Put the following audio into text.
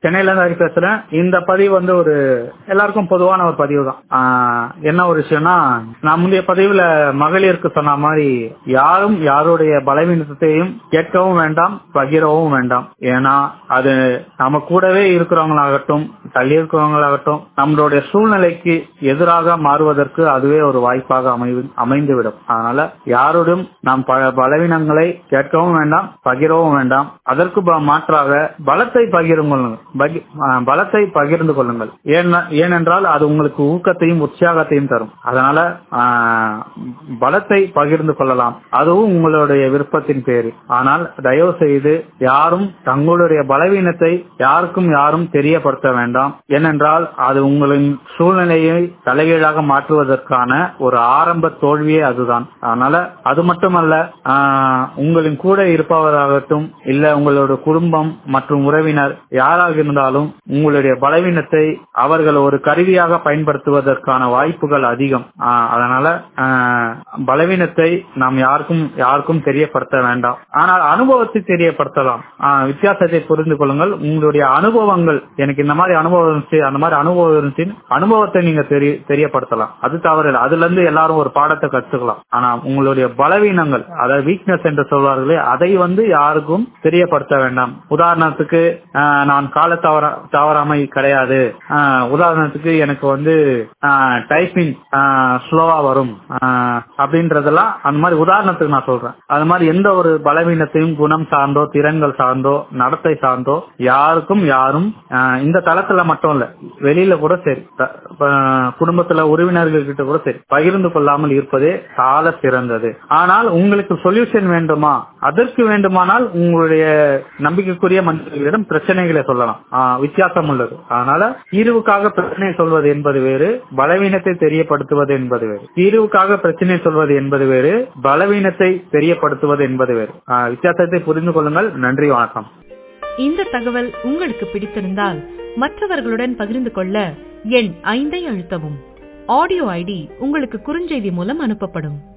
சென்னையில இருந்து ஹரி பேசுறேன் இந்த பதிவு வந்து ஒரு எல்லாருக்கும் பொதுவான ஒரு பதிவு தான் ஆஹ் என்ன ஒரு விஷயம்னா நான் முந்தைய பதிவுல மகளிருக்கு சொன்ன மாதிரி யாரும் யாருடைய பலவீனத்தையும் கேட்கவும் வேண்டாம் பகிரவும் வேண்டாம் ஏன்னா அது நம்ம கூடவே இருக்கிறவங்களாகட்டும் தள்ளி இருக்கிறவங்களாகட்டும் நம்மளுடைய சூழ்நிலைக்கு எதிராக மாறுவதற்கு அதுவே ஒரு வாய்ப்பாக அமைவு அமைந்துவிடும் அதனால யாரோடும் நாம் ப- பலவீனங்களை கேட்கவும் வேண்டாம் பகிரவும் வேண்டாம் அதற்கு ப- மாற்றாக பலத்தை பகிரும் கொள்ளுங்கள் பகி- ஆ, பலத்தை பகிர்ந்து கொள்ளுங்கள் ஏன்னா- ஏனென்றால் அது உங்களுக்கு ஊக்கத்தையும் உற்சாகத்தையும் தரும் அதனால ஆ, பலத்தை பகிர்ந்து கொள்ளலாம் அதுவும் உங்களுடைய விருப்பத்தின் பேரில் ஆனால் தயவு செய்து யாரும் தங்களுடைய பலவீனத்தை யாருக்கும் யாரும் தெரியப்படுத்த வேண்டாம் ஏனென்றால் அது உங்களின் சூழ்நிலையை தலைகீழாக மாற்றுவதற்கான ஒரு ஆரம்ப தோல்வியே அதுதான் அதனால அது மட்டுமல்ல ஆஹ், உங்களின் கூட இருப்பவராகட்டும் இல்ல உங்களோட குடும்பம் மற்றும் உறவினர் யாராக இருந்தாலும் உங்களுடைய பலவீனத்தை அவர்கள் ஒரு கருவியாக பயன்படுத்துவதற்கான வாய்ப்புகள் அதிகம் ஆஹ், அதனால ஆஹ், பலவீனத்தை நாம் யாருக்கும் யாருக்கும் தெரியப்படுத்த வேண்டாம் ஆனால் அனுபவத்தை தெரியப்படுத்தலாம் ஆஹ், வித்தியாசத்தை புரிந்து கொள்ளுங்கள் உங்களுடைய அனுபவங்கள் எனக்கு இந்த மாதிரி அனுபவம் இருந்துச்சு அந்த மாதிரி அனுபவம் இருந்துச்சு அனுபவத்தை நீங்க தெரிய தெரியப்படுத்தலாம் அது தவறு இல்லை அதுல இருந்து எல்லாரும் ஒரு பாடத்தை கற்றுக்கலாம் ஆனா உங்களுடைய பலவீனங்கள் அதாவது வீக்னஸ் என்று சொல்வார்களே அதை வந்து யாருக்கும் தெரியப்படுத்த வேண்டாம் உதாரணத்துக்கு ஆஹ், நான் கால தவற தவறாமை கிடையாது ஆஹ், உதாரணத்துக்கு எனக்கு வந்து டைப்பிங் ஸ்லோவா வரும் ஆஹ், அப்படின்றதெல்லாம் அந்த மாதிரி உதாரணத்துக்கு நான் சொல்றேன் அது மாதிரி எந்த ஒரு பலவீனத்தையும் குணம் சார்ந்தோ திறன்கள் சார்ந்தோ நடத்தை சார்ந்தோ யாருக்கும் யாரும் ஆஹ், இந்த தளத்துல மட்டும் இல்ல வெளியில கூட சரி த- இப்ப, குடும்பத்துல உறவினர்கள் கிட்ட கூட சரி பகிர்ந்து கொள்ளாமல் இருப்பதே சால சிறந்தது ஆனால் உங்களுக்கு சொல்யூஷன் வேண்டுமா அதற்கு வேண்டுமானால் உங்களுடைய நம்பிக்கைக்குரிய மனிதர்களிடம் பிரச்சனைகளை சொல்லலாம் ஆஹ், வித்தியாசம் உள்ளது அதனால தீர்வுக்காக பிரச்சனை சொல்வது என்பது வேறு பலவீனத்தை தெரியப்படுத்துவது என்பது வேறு தீர்வுக்காக பிரச்சனை சொல்வது என்பது வேறு பலவீனத்தை தெரியப்படுத்துவது என்பது வேறு ஆஹ், வித்தியாசத்தை புரிந்து கொள்ளுங்கள் நன்றி வணக்கம் இந்த தகவல் உங்களுக்கு பிடித்திருந்தால் மற்றவர்களுடன் பகிர்ந்து கொள்ள எண் ஐந்தை அழுத்தவும் ஆடியோ ஐடி உங்களுக்கு குறுஞ்செய்தி மூலம் அனுப்பப்படும்